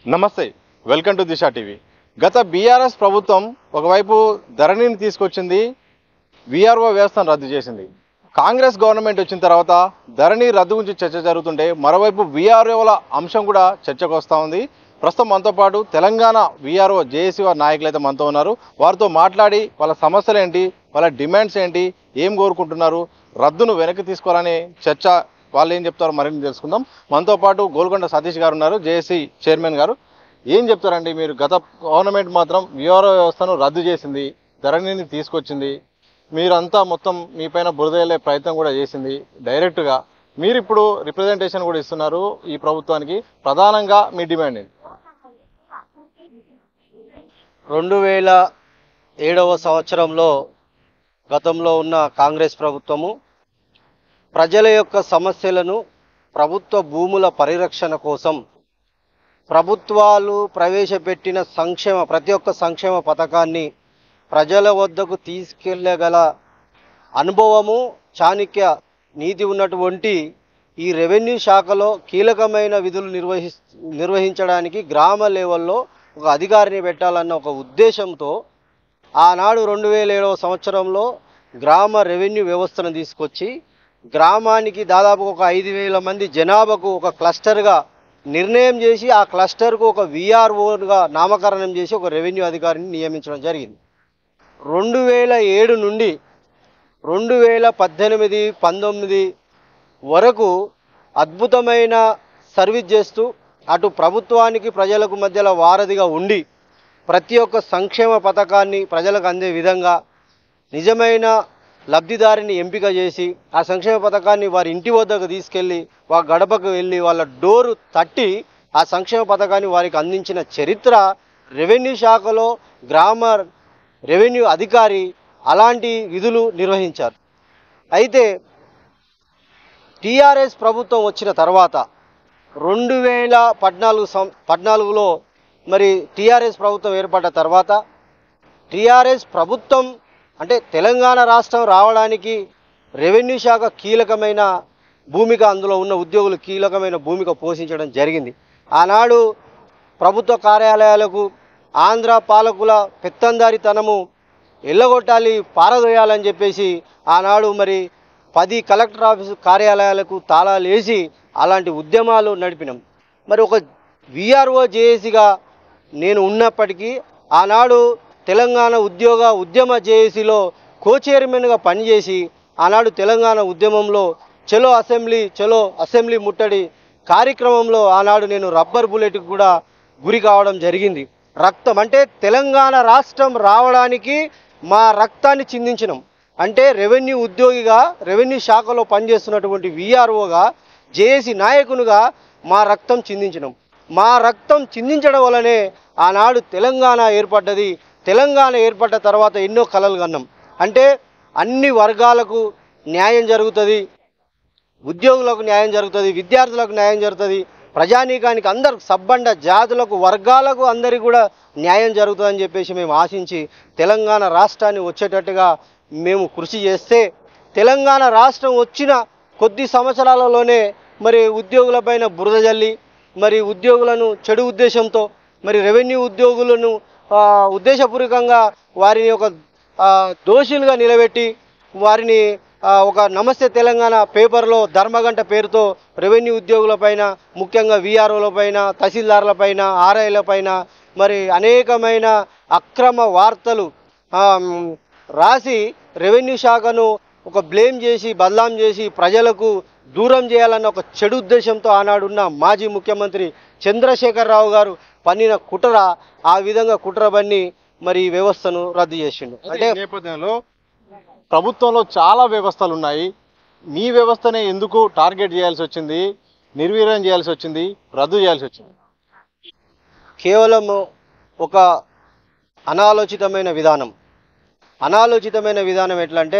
నమస్తే welcome to Disha TV గత BRS ప్రభుత్వం ఒకవైపు ధరణిని తీసుకొచ్చింది విఆర్ఓ వ్యవస్థను రద్దు చేసింది కాంగ్రెస్ గవర్నమెంట్ వచ్చిన తర్వాత ధరణి రద్దు గురించి చర్చ జరుగుతుంటే మరోవైపు విఆర్ఓల అంశం కూడా చర్చకు వస్తూ ఉంది ప్రస్తుతం మనతో పాటు తెలంగాణ విఆర్ఓ జేఏసీ వారి నాయకులు అయితే మనతో ఉన్నారు వారితో మాట్లాడి వాళ్ళ సమస్యలు ఏంటి వాళ్ళ డిమాండ్స్ ఏంటి ఏం కోరుకుంటున్నారు రద్దును వెనక్కి తీసుకోవాలనే చర్చ వాళ్ళు ఏం చెప్తారో మరిన్ని తెలుసుకుందాం మనతో పాటు గోల్కొండ సతీష్ గారు ఉన్నారు జేఏసీ చైర్మన్ గారు ఏం చెప్తారండి మీరు గత గవర్నమెంట్ మాత్రం విఆర్ఓ వ్యవస్థను రద్దు చేసింది ధరణిని తీసుకొచ్చింది మీరంతా మొత్తం మీ పైన బురదయ్యే ప్రయత్నం కూడా చేసింది డైరెక్ట్గా మీరు ఇప్పుడు రిప్రజెంటేషన్ కూడా ఇస్తున్నారు ఈ ప్రభుత్వానికి ప్రధానంగా మీ డిమాండ్ ఏంటి రెండు వేల ఏడవ సంవత్సరంలో గతంలో ఉన్న కాంగ్రెస్ ప్రభుత్వము ప్రజల యొక్క సమస్యలను ప్రభుత్వ భూముల పరిరక్షణ కోసం ప్రభుత్వాలు ప్రవేశపెట్టిన సంక్షేమ ప్రతి ఒక్క సంక్షేమ పథకాన్ని ప్రజల వద్దకు తీసుకెళ్ళగల అనుభవము చాణక్య నీతి ఉన్నటువంటి ఈ రెవెన్యూ శాఖలో కీలకమైన విధులు నిర్వహి నిర్వహించడానికి గ్రామ లెవెల్లో ఒక అధికారిని పెట్టాలన్న ఒక ఉద్దేశంతో ఆనాడు రెండు వేల ఏడవ సంవత్సరంలో గ్రామ రెవెన్యూ వ్యవస్థను తీసుకొచ్చి గ్రామానికి దాదాపు ఒక ఐదు వేల మంది జనాభాకు ఒక క్లస్టర్గా నిర్ణయం చేసి ఆ క్లస్టర్కు ఒక విఆర్ఓగా నామకరణం చేసి ఒక రెవెన్యూ అధికారిని నియమించడం జరిగింది రెండు వేల ఏడు నుండి రెండు వేల పద్దెనిమిది పంతొమ్మిది వరకు అద్భుతమైన సర్వీస్ చేస్తూ అటు ప్రభుత్వానికి ప్రజలకు మధ్యలో వారధిగా ఉండి ప్రతి ఒక్క సంక్షేమ పథకాన్ని ప్రజలకు అందే విధంగా నిజమైన లబ్ధిదారిని ఎంపిక చేసి ఆ సంక్షేమ పథకాన్ని వారి ఇంటి వద్దకు తీసుకెళ్ళి వా గడపకు వెళ్ళి వాళ్ళ డోరు తట్టి ఆ సంక్షేమ పథకాన్ని వారికి అందించిన చరిత్ర రెవెన్యూ శాఖలో గ్రామ రెవెన్యూ అధికారి అలాంటి విధులు నిర్వహించారు అయితే టీఆర్ఎస్ ప్రభుత్వం వచ్చిన తర్వాత రెండు వేల పద్నాలుగు సం పద్నాలుగులో మరి టీఆర్ఎస్ ప్రభుత్వం ఏర్పడ్డ తర్వాత టీఆర్ఎస్ ప్రభుత్వం అంటే తెలంగాణ రాష్ట్రం రావడానికి రెవెన్యూ శాఖ కీలకమైన భూమిక అందులో ఉన్న ఉద్యోగులు కీలకమైన భూమిక పోషించడం జరిగింది ఆనాడు ప్రభుత్వ కార్యాలయాలకు ఆంధ్ర పాలకుల పెత్తందారితనము ఎల్లగొట్టాలి పారదోయాలని చెప్పేసి ఆనాడు మరి పది కలెక్టర్ ఆఫీసు కార్యాలయాలకు తాళాలు వేసి అలాంటి ఉద్యమాలు నడిపినాం మరి ఒక విఆర్ఓ జేఏసీగా నేను ఉన్నప్పటికీ ఆనాడు తెలంగాణ ఉద్యోగ ఉద్యమ జేఏసీలో కో చైర్మన్గా పనిచేసి ఆనాడు తెలంగాణ ఉద్యమంలో చలో అసెంబ్లీ చలో అసెంబ్లీ ముట్టడి కార్యక్రమంలో ఆనాడు నేను రబ్బర్ బుల్లెట్కి కూడా గురి కావడం జరిగింది రక్తం అంటే తెలంగాణ రాష్ట్రం రావడానికి మా రక్తాన్ని చిందించినాం అంటే రెవెన్యూ ఉద్యోగిగా రెవెన్యూ శాఖలో పనిచేస్తున్నటువంటి విఆర్ఓగా జేఏసీ నాయకునిగా మా రక్తం చిందించినాం మా రక్తం చిందించడం వల్లనే ఆనాడు తెలంగాణ ఏర్పడ్డది తెలంగాణ ఏర్పడ్డ తర్వాత ఎన్నో కలలు కన్నాం అంటే అన్ని వర్గాలకు న్యాయం జరుగుతుంది ఉద్యోగులకు న్యాయం జరుగుతుంది విద్యార్థులకు న్యాయం జరుగుతుంది ప్రజానీకానికి అందరు సబ్బండ జాతులకు వర్గాలకు అందరికీ కూడా న్యాయం జరుగుతుందని చెప్పేసి మేము ఆశించి తెలంగాణ రాష్ట్రాన్ని వచ్చేటట్టుగా మేము కృషి చేస్తే తెలంగాణ రాష్ట్రం వచ్చిన కొద్ది సంవత్సరాలలోనే మరి ఉద్యోగులపైన బురద జల్లి మరి ఉద్యోగులను చెడు ఉద్దేశంతో మరి రెవెన్యూ ఉద్యోగులను ఆ, ఉద్దేశపూర్వకంగా వారిని ఒక ఆ, దోషులుగా నిలబెట్టి వారిని ఆ, ఒక నమస్తే తెలంగాణ పేపర్లో ధర్మగంట పేరుతో రెవెన్యూ ఉద్యోగులపైన ముఖ్యంగా విఆర్ఓలపైన తహసీల్దార్లపైన ఆర్ఐలపైన మరి అనేకమైన అక్రమ వార్తలు ఆ, మ్, రాసి రెవెన్యూ శాఖను ఒక బ్లేమ్ చేసి బదలాం చేసి ప్రజలకు దూరం చేయాలన్న ఒక చెడు ఉద్దేశంతో ఆనాడున్న మాజీ ముఖ్యమంత్రి చంద్రశేఖరరావు గారు పన్నిన కుట్ర ఆ విధంగా కుట్ర పన్ని మరి ఈ వ్యవస్థను రద్దు చేసిండు అంటే అంటే ఈ నేపథ్యంలో ప్రభుత్వంలో చాలా వ్యవస్థలు ఉన్నాయి మీ వ్యవస్థనే ఎందుకు టార్గెట్ చేయాల్సి వచ్చింది నిర్వీర్యం చేయాల్సి వచ్చింది రద్దు చేయాల్సి వచ్చింది కేవలం ఒక అనాలోచితమైన విధానం అనాలోచితమైన విధానం ఎట్లా అంటే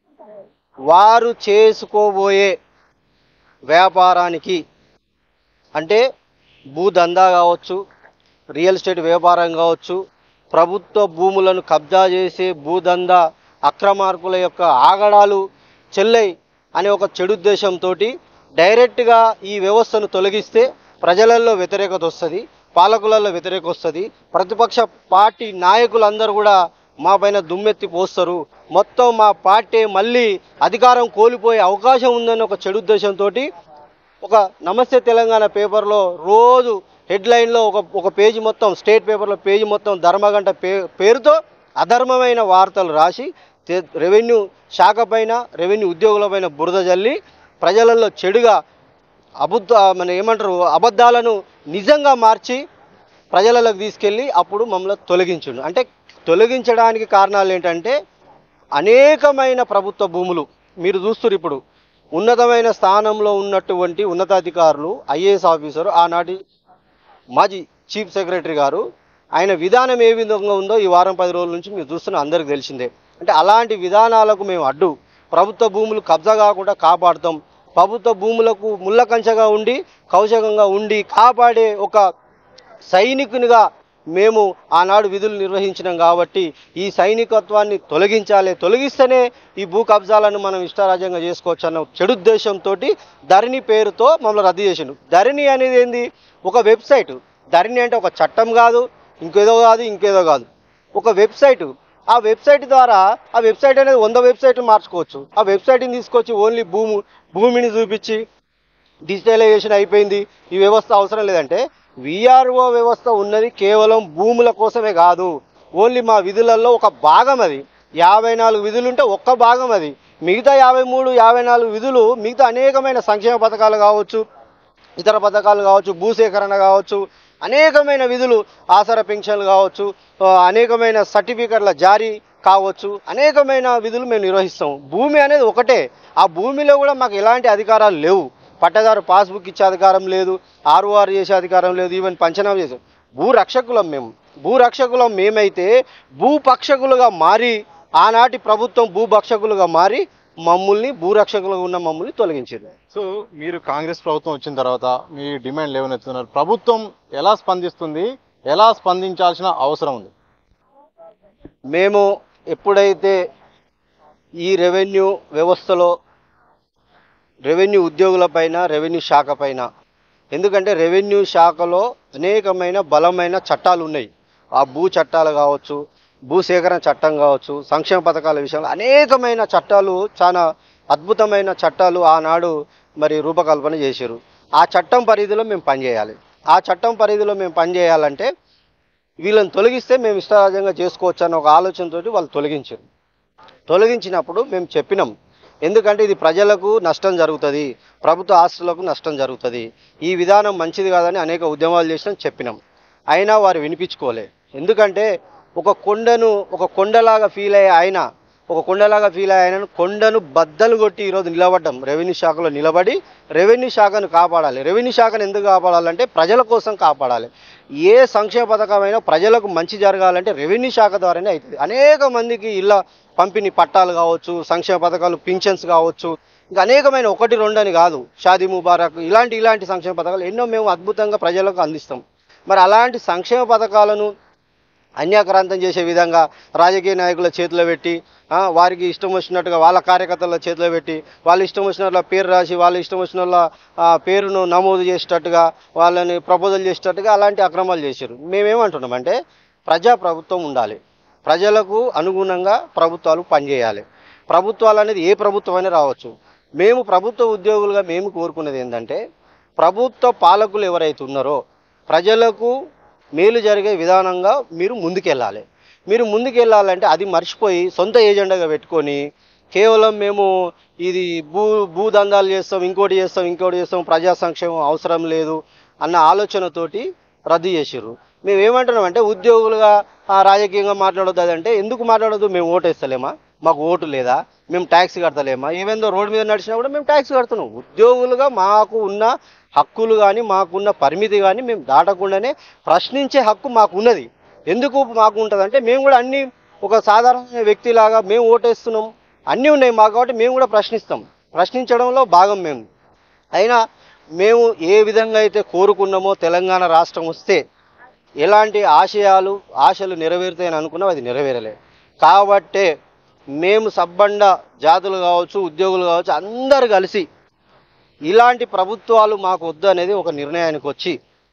వారు చేసుకోబోయే వ్యాపారానికి అంటే భూదందా కావచ్చు రియల్ ఎస్టేట్ వ్యాపారం కావచ్చు ప్రభుత్వ భూములను కబ్జా చేసే భూదందా అక్రమార్కుల యొక్క ఆగడాలు చెల్లై అనే ఒక చెడు ఉద్దేశంతో డైరెక్ట్గా ఈ వ్యవస్థను తొలగిస్తే ప్రజలలో వ్యతిరేకత వస్తుంది పాలకులలో వ్యతిరేక వస్తుంది ప్రతిపక్ష పార్టీ నాయకులందరూ కూడా మా పైన దుమ్మెత్తి పోస్తారు మొత్తం మా పార్టీ మళ్ళీ అధికారం కోల్పోయే అవకాశం ఉందని ఒక చెడు ఉద్దేశంతో ఒక నమస్తే తెలంగాణ పేపర్లో రోజు హెడ్లైన్లో ఒక ఒక పేజీ మొత్తం స్టేట్ పేపర్లో పేజీ మొత్తం ధర్మగంట పే పేరుతో అధర్మమైన వార్తలు రాసి తె- రెవెన్యూ శాఖ పైన రెవెన్యూ ఉద్యోగుల పైన బురద జల్లి ప్రజలలో చెడుగా అబద్ధ మన ఏమంటారు అబద్ధాలను నిజంగా మార్చి ప్రజలలోకి తీసుకెళ్ళి అప్పుడు మమ్మల్ని తొలగించుండు అంటే తొలగించడానికి కారణాలు ఏంటంటే అనేకమైన ప్రభుత్వ భూములు మీరు చూస్తున్నారు ఇప్పుడు ఉన్నతమైన స్థానంలో ఉన్నటువంటి ఉన్నతాధికారులు ఐఏఎస్ ఆఫీసర్ ఆనాటి మాజీ చీఫ్ సెక్రటరీ గారు ఆయన విధానం ఏ విధంగా ఉందో ఈ వారం పది రోజుల నుంచి మీరు చూస్తున్న అందరికి తెలిసిందే అంటే అలాంటి విధానాలకు మేము అడ్డు ప్రభుత్వ భూములు కబ్జా కాకుండా కాపాడుతాం ప్రభుత్వ భూములకు ముళ్ళ కంచెగా ఉండి కౌశకంగా ఉండి కాపాడే ఒక సైనికునిగా మేము ఆనాడు విధులు నిర్వహించినాం కాబట్టి ఈ సైనికత్వాన్ని తొలగించాలి తొలగిస్తేనే ఈ భూ కబ్జాలను మనం ఇష్టారాజ్యంగా చేసుకోవచ్చు అన్న చెడు ఉద్దేశంతో ధరణి పేరుతో మమ్మల్ని రద్దు చేసిండు ధరణి అనేది ఏంది ఒక వెబ్సైట్ ధరణి అంటే ఒక చట్టం కాదు ఇంకేదో కాదు ఇంకేదో కాదు ఒక వెబ్సైట్ ఆ వెబ్సైట్ ద్వారా ఆ వెబ్సైట్ అనేది వంద వెబ్సైట్లు మార్చుకోవచ్చు ఆ వెబ్సైట్ని తీసుకొచ్చి ఓన్లీ భూమి భూమిని చూపించి డిజిటలైజేషన్ అయిపోయింది ఈ వ్యవస్థ అవసరం లేదంటే విఆర్ఓ వ్యవస్థ ఉన్నది కేవలం భూముల కోసమే కాదు ఓన్లీ మా విధులలో ఒక భాగం అది యాభై నాలుగు విధులు ఉంటే ఒక్క భాగం అది మిగతా యాభై మూడు యాభై నాలుగు విధులు మిగతా అనేకమైన సంక్షేమ పథకాలు కావచ్చు ఇతర పథకాలు కావచ్చు భూసేకరణ కావచ్చు అనేకమైన విధులు ఆసర పెన్షన్లు కావచ్చు ఆ, అనేకమైన సర్టిఫికెట్ల జారీ కావచ్చు అనేకమైన విధులు మేము నిర్వహిస్తాం భూమి అనేది ఒకటే ఆ భూమిలో కూడా మాకు ఎలాంటి అధికారాలు లేవు పట్టదారు పాస్బుక్ ఇచ్చే అధికారం లేదు ఆర్ఓఆర్ చేసే అధికారం లేదు ఈవెన్ పంచనామా చేసే భూ రక్షకులం మేము భూ రక్షకులం మేమైతే భూపక్షకులుగా మారి ఆనాటి ప్రభుత్వం భూభక్షకులుగా మారి మమ్మల్ని భూరక్షకులుగా ఉన్న మమ్మల్ని తొలగించారు సో మీరు కాంగ్రెస్ ప్రభుత్వం వచ్చిన తర్వాత మీ డిమాండ్ లేవనెత్తున్నారు ప్రభుత్వం ఎలా స్పందిస్తుంది ఎలా స్పందించాల్సిన అవసరం ఉంది మేము ఎప్పుడైతే ఈ రెవెన్యూ వ్యవస్థలో రెవెన్యూ ఉద్యోగుల పైన రెవెన్యూ శాఖ పైన ఎందుకంటే రెవెన్యూ శాఖలో అనేకమైన బలమైన చట్టాలు ఉన్నాయి ఆ భూ చట్టాలు కావచ్చు భూసేకరణ చట్టం కావచ్చు సంక్షేమ పథకాల విషయంలో అనేకమైన చట్టాలు చాలా అద్భుతమైన చట్టాలు ఆనాడు మరి రూపకల్పన చేశారు ఆ చట్టం పరిధిలో మేము పనిచేయాలి ఆ చట్టం పరిధిలో మేము పనిచేయాలంటే వీళ్ళని తొలగిస్తే మేము ఇష్టారాజ్యంగా చేసుకోవచ్చు అన్న ఒక ఆలోచనతోటి వాళ్ళు తొలగించారు తొలగించినప్పుడు మేము చెప్పినాం ఎందుకంటే ఇది ప్రజలకు నష్టం జరుగుతుంది ప్రభుత్వ ఆస్తులకు నష్టం జరుగుతుంది ఈ విధానం మంచిది కాదని అనేక ఉద్యమాలు చేసినాం చెప్పినాం అయినా వారు వినిపించుకోలే ఎందుకంటే ఒక కొండను ఒక కొండలాగా ఫీల్ అయ్యే ఆయన ఒక కొండలాగా ఫీల్ అయ్యే ఆయనను కొండను బద్దలు కొట్టి ఈరోజు నిలబడ్డం రెవెన్యూ శాఖలో నిలబడి రెవెన్యూ శాఖను కాపాడాలి రెవెన్యూ శాఖను ఎందుకు కాపాడాలంటే ప్రజల కోసం కాపాడాలి ఏ సంక్షేమ పథకమైనా ప్రజలకు మంచి జరగాలంటే రెవెన్యూ శాఖ ద్వారానే అవుతుంది అనేక మందికి ఇళ్ళ పంపిణీ పట్టాలు కావచ్చు సంక్షేమ పథకాలు పింఛన్స్ కావచ్చు ఇంకా అనేకమైన ఒకటి రెండు అని కాదు షాదీ ముబారక్ ఇలాంటి ఇలాంటి సంక్షేమ పథకాలు ఎన్నో మేము అద్భుతంగా ప్రజలకు అందిస్తాం మరి అలాంటి సంక్షేమ పథకాలను అన్యాక్రాంతం చేసే విధంగా రాజకీయ నాయకుల చేతిలో పెట్టి ఆ, వారికి ఇష్టం వచ్చినట్టుగా వాళ్ళ కార్యకర్తల చేతిలో పెట్టి వాళ్ళ ఇష్టం వచ్చినట్ల పేరు రాసి వాళ్ళ ఇష్టం వచ్చిన వాళ్ళ, ఆ, పేరును నమోదు చేసేటట్టుగా వాళ్ళని ప్రపోజల్ చేసేటట్టుగా అలాంటి అక్రమాలు చేశారు మేమేమంటున్నామంటే ప్రజా ప్రభుత్వం ఉండాలి ప్రజలకు అనుగుణంగా ప్రభుత్వాలు పనిచేయాలి ప్రభుత్వాలు అనేది ఏ ప్రభుత్వం అయినా రావచ్చు మేము ప్రభుత్వ ఉద్యోగులుగా మేము కోరుకునేది ఏంటంటే ప్రభుత్వ పాలకులు ఎవరైతే ఉన్నారో ప్రజలకు మేలు జరిగే విధానంగా మీరు ముందుకెళ్ళాలి మీరు ముందుకెళ్ళాలంటే అది మర్చిపోయి సొంత ఏజెండాగా పెట్టుకొని కేవలం మేము ఇది భూ భూదందాలు చేస్తాం ఇంకోటి చేస్తాం ఇంకోటి చేస్తాం ప్రజా సంక్షేమం అవసరం లేదు అన్న ఆలోచనతోటి రద్దు చేసిర్రు మేము ఏమంటున్నాం అంటే ఉద్యోగులుగా ఆ, రాజకీయంగా మాట్లాడొద్దు అదంటే ఎందుకు మాట్లాడొద్దు మేము ఓటేస్తలేమా మాకు ఓటు లేదా మేము ట్యాక్స్ కడతలేమా ఏమేందో రోడ్డు మీద నడిచినా కూడా మేము ట్యాక్స్ కడుతున్నాం ఉద్యోగులుగా మాకు ఉన్న హక్కులు కానీ మాకున్న పరిమితి కానీ మేము దాటకుండానే ప్రశ్నించే హక్కు మాకు ఉన్నది ఎందుకు మాకు ఉంటుంది అంటే మేము కూడా అన్ని ఒక సాధారణ వ్యక్తిలాగా మేము ఓటేస్తున్నాం అన్నీ ఉన్నాయి మాకు కాబట్టి మేము కూడా ప్రశ్నిస్తాం ప్రశ్నించడంలో భాగం మేము అయినా మేము ఏ విధంగా అయితే కోరుకున్నామో తెలంగాణ రాష్ట్రం వస్తే ఎలాంటి ఆశయాలు ఆశలు నెరవేరుతాయని అనుకున్నాం అది నెరవేరలే కాబట్టే మేము సబ్బండ జాతులు కావచ్చు ఉద్యోగులు కావచ్చు అందరు కలిసి ఇలాంటి ప్రభుత్వాలు మాకు వద్దు అనేది ఒక నిర్ణయానికి వచ్చి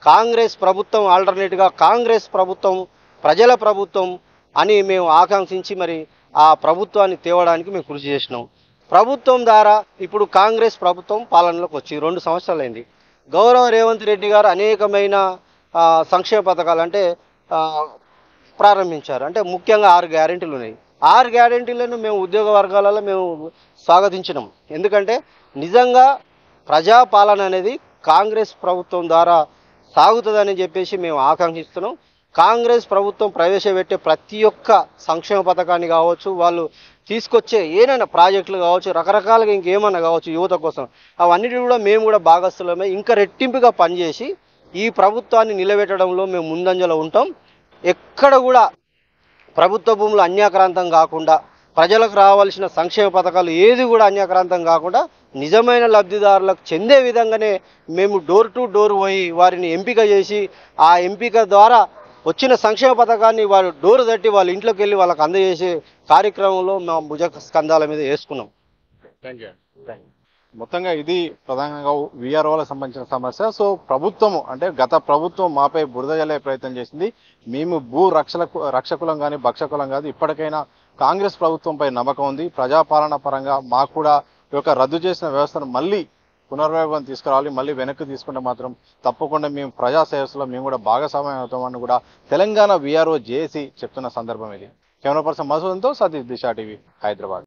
కాంగ్రెస్ ప్రభుత్వం ఆల్టర్నేట్గా కాంగ్రెస్ ప్రభుత్వం ప్రజల ప్రభుత్వం అని మేము ఆకాంక్షించి మరి ఆ ప్రభుత్వాన్ని తేవడానికి మేము కృషి చేసినాం ప్రభుత్వం ద్వారా ఇప్పుడు కాంగ్రెస్ ప్రభుత్వం పాలనలోకి వచ్చి రెండు సంవత్సరాలైంది గౌరవ రేవంత్ రెడ్డి గారు అనేకమైన ఆ, సంక్షేమ పథకాలు అంటే ఆ, ప్రారంభించారు అంటే ముఖ్యంగా ఆరు గ్యారెంటీలు ఉన్నాయి ఆరు గ్యారెంటీలను మేము ఉద్యోగ వర్గాలలో మేము స్వాగతించినాం ఎందుకంటే నిజంగా ప్రజాపాలన అనేది కాంగ్రెస్ ప్రభుత్వం ద్వారా సాగుతుందని చెప్పేసి మేము ఆకాంక్షిస్తున్నాం కాంగ్రెస్ ప్రభుత్వం ప్రవేశపెట్టే ప్రతి ఒక్క సంక్షేమ పథకాన్ని కావచ్చు వాళ్ళు తీసుకొచ్చే ఏదైనా ప్రాజెక్టులు కావచ్చు రకరకాలుగా ఇంకేమన్నా కావచ్చు యువత కోసం అవన్నిటి కూడా మేము కూడా భాగస్థులమే ఇంకా రెట్టింపుగా పనిచేసి ఈ ప్రభుత్వాన్ని నిలబెట్టడంలో మేము ముందంజలో ఉంటాం ఎక్కడ కూడా ప్రభుత్వ భూములు అన్యాక్రాంతం కాకుండా ప్రజలకు రావాల్సిన సంక్షేమ పథకాలు ఏది కూడా అన్యాక్రాంతం కాకుండా నిజమైన లబ్ధిదారులకు చెందే విధంగానే మేము డోర్ టు డోర్ పోయి వారిని ఎంపిక చేసి ఆ ఎంపిక ద్వారా వచ్చిన సంక్షేమ పథకాన్ని వారు డోర్ తట్టి వాళ్ళ ఇంట్లోకి వెళ్ళి వాళ్ళకి అందజేసే కార్యక్రమంలో మా భుజ స్కంధాల మీద వేసుకున్నాం థ్యాంక్ యూ మొత్తంగా ఇది ప్రధానంగా విఆర్ఓలకు సంబంధించిన సమస్య సో ప్రభుత్వం అంటే గత ప్రభుత్వం మాపై బురద జల్లే ప్రయత్నం చేసింది మేము భూ రక్షలకు రక్షకులం కానీ భక్షకులం కాదు ఇప్పటికైనా కాంగ్రెస్ ప్రభుత్వంపై నమ్మకం ఉంది ప్రజాపాలన పరంగా మాకు కూడా ఈ యొక్క రద్దు చేసిన వ్యవస్థను మళ్ళీ పునర్వైభవం తీసుకురావాలి మళ్ళీ వెనక్కి తీసుకుంటే మాత్రం తప్పకుండా మేము ప్రజా శ్రేయస్సులో మేము కూడా భాగస్వామ్యం అవుతామని కూడా తెలంగాణ విఆర్ఓ జేఏసీ చెప్తున్న సందర్భం ఇది కెమెరా పర్సన్ మసూదంతో సతీష్ దిశా టీవీ హైదరాబాద్